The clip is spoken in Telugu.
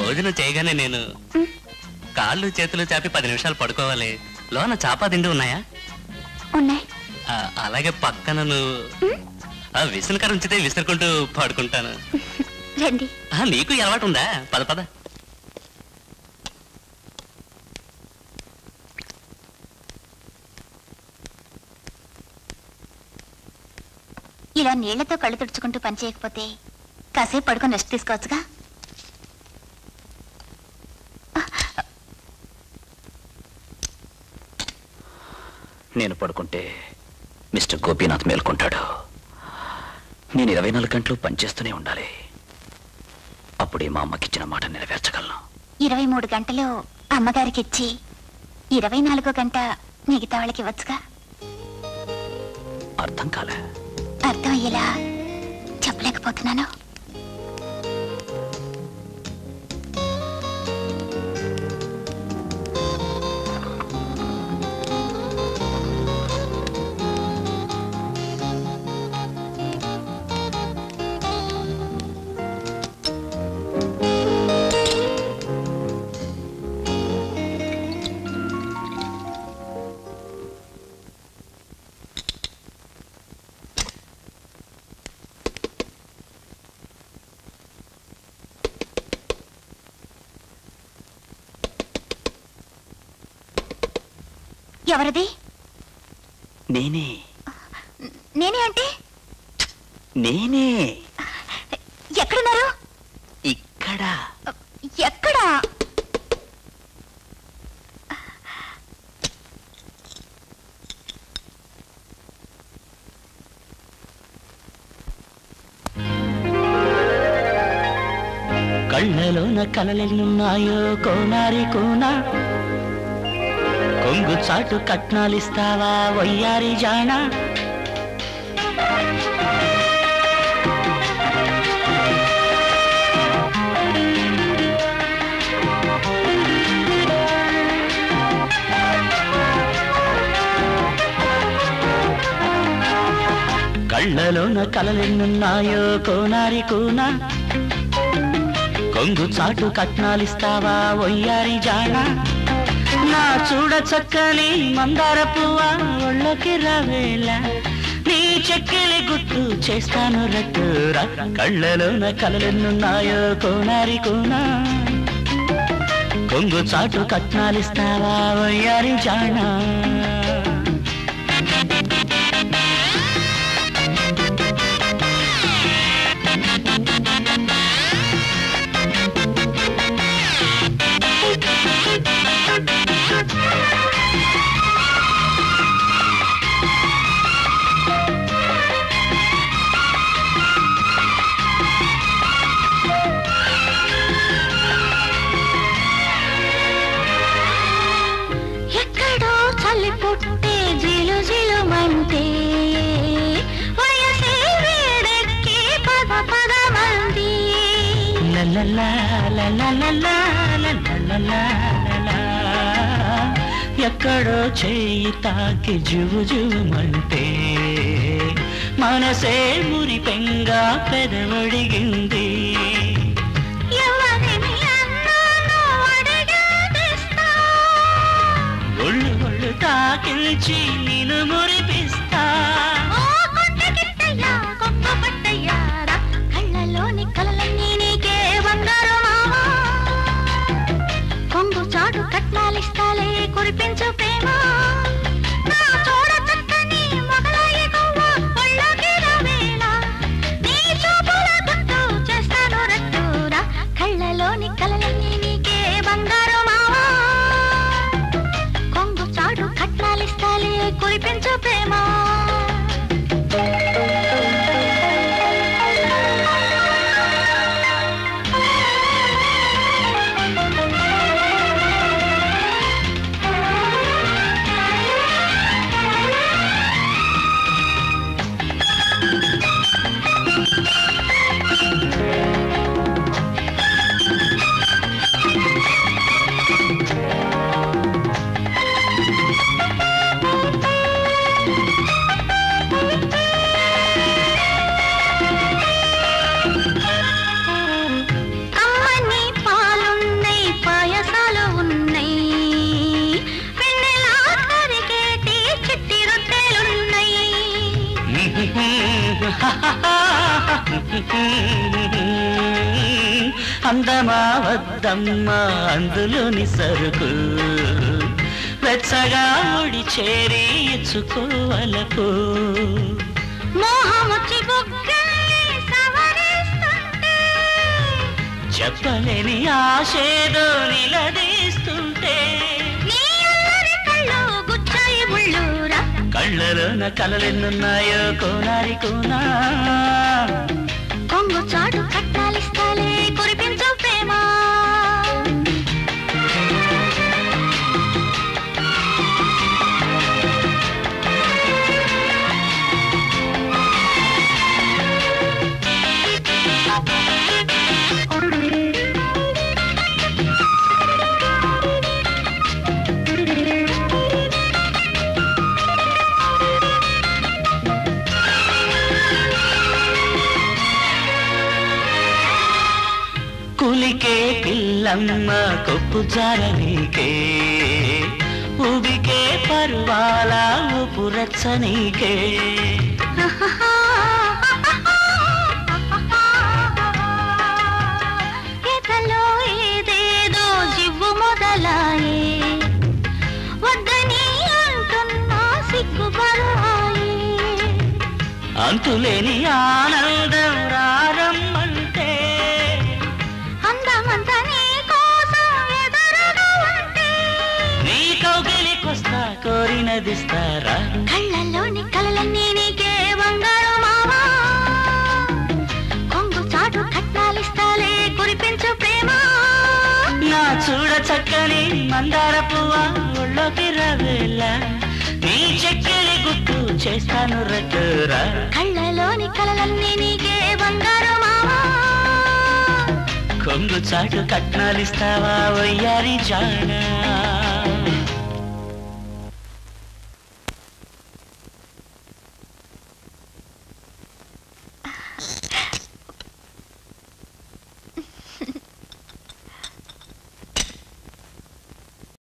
భోజనం చేయగానే నేను కాళ్ళు చేతులు చాపి పది నిమిషాలు పడుకోవాలి లోన చాపా తిండి ఉన్నాయా ఉన్నాయి ఆ, అలాగే పక్కన నువ్వు ఆ, విసనకర ఉంచితే విసురుకుంటూ పడుకుంటాను రండి ఆ, నీకు ఈ అలవాటు ఉందా పద పద ఇలా నీళ్లతో కళ్ళు తుడుచుకుంటూ పని చేయకపోతే కాసేపు పడుకొని రెస్ట్ తీసుకోవచ్చుగా నేను పడుకుంటే మిస్టర్ గోపీనాథ్ మేల్కొంటాడు నేను ఇరవై నాలుగు గంటలు పనిచేస్తూనే ఉండాలి అప్పుడే మా అమ్మకిచ్చిన మాట నెరవేర్చగలను ఇరవై మూడు గంటలు అమ్మగారికి ఇచ్చి ఇరవై నాలుగో గంట మిగతా వాళ్ళకి ఇవ్వచ్చుగా అర్థం కాలే అర్థం అయ్యేలా చెప్పలేకపోతున్నాను ఎవరిది నేనే నేనే అంటే నేనే ఎక్కడున్నారు ఇక్కడ ఎక్కడా కళ్ళలోన కలలెన్నున్నాయో కోనారి కోనా కొంగు చాటు కట్నాలిస్తావా వయ్యారి జానా కళ్ళలోన కలలెన్నున్నాయో కోనారి కోనా కొంగు చాటు కట్నాలిస్తావా వయ్యారి జానా నా చూడ చక్కని మందార పువ్వా ఒళ్ళకి రావేళ నీ చెక్కిలి గుర్తు చేస్తాను రట్టురా కళ్ళలోన కలలెన్నున్నాయో కోనారి కోనా కొంగు చాటు కట్నాలిస్తావా వయ్యారి జానా ఎక్కడో చల్లి పుట్టే జిలు జిలుమంటే వయసే వేడెక్కి పద పదమంది లలలా, లలలలా, లలలలా, లలా. ఎక్కడో చేయి తాకి జువు జువుమంటే మనసే మురి పెంగా పెదవడిగింది ఎవరిని అన్నానో అడిగేదిస్తా. ఒళ్ళు ఒళ్ళు తాకిల్చి నిన్ను మురిపిస్తా ఓ కొండగిట్టయ్యా, కొంగ పట్టయ్యారా, కళ్ళలోని కలలన్నీ నీకే బంగారు మావా. కొంగు చాటు కట్నాలిస్తాలే కురిపించు ప్రేమ నా చూడ చక్కని మొగలాయి గువ్వ, ఒళ్ళోకి రావేళ. నీ చూపుల గుర్తు చేస్తాను రట్టూరా, కళ్ళలోని కలలన్నీ నీకే బంగారు మావా కొంగు చాటు కట్నాలిస్తాలే కురిపించు ప్రేమ అందమా వద్దమ్మా అందులోని సరుకు వెచ్చగా ముడి చేరి ఇచ్చుకోవలకు మోహముచ్చి బుగ్గల్ని సవరిస్తుంటే చెప్పలేని ఆశేదో నిలదీస్తుంటే నీ అల్లరి కళ్ళు గుచ్చాయి ముళ్ళూరా కళ్ళలోన కలలెన్నున్నాయో కోనారి కోనా కొంగు చాటు కట్టాలిస్తాలే కురిపించు ప్రేమ కులికే పిల్లమ్మ కొప్పు జారనీకే ఉబికే పరువాల ఉపురచ్చనీకే ఎదలో ఏదేదో జివ్వు మొదలాయే వద్దని అంటున్నా సిగ్గుపరాయే అంతులేని ఆనందం రారమ్మంటే అందమంత నీ కోసం ఎదురుగా ఉంటే నీ కౌగిలికొస్తా కోరినదిస్తారా కళ్ళల్లోని కలలన్నీ నీకే బంగారు మావా కొంగు చాటు కట్నాలిస్తాలే కురిపించు ప్రేమ నా చూడ చక్కని మందార పువ్వ ఒళ్ళోకి రవేళ నీ చెక్కిలి గుర్తు చేస్తాను రకరా కళ్ళలోని కలలన్నీ నీకే బంగారు మావా కొంగు చాటు కట్నాలిస్తావా వయ్యారి జానా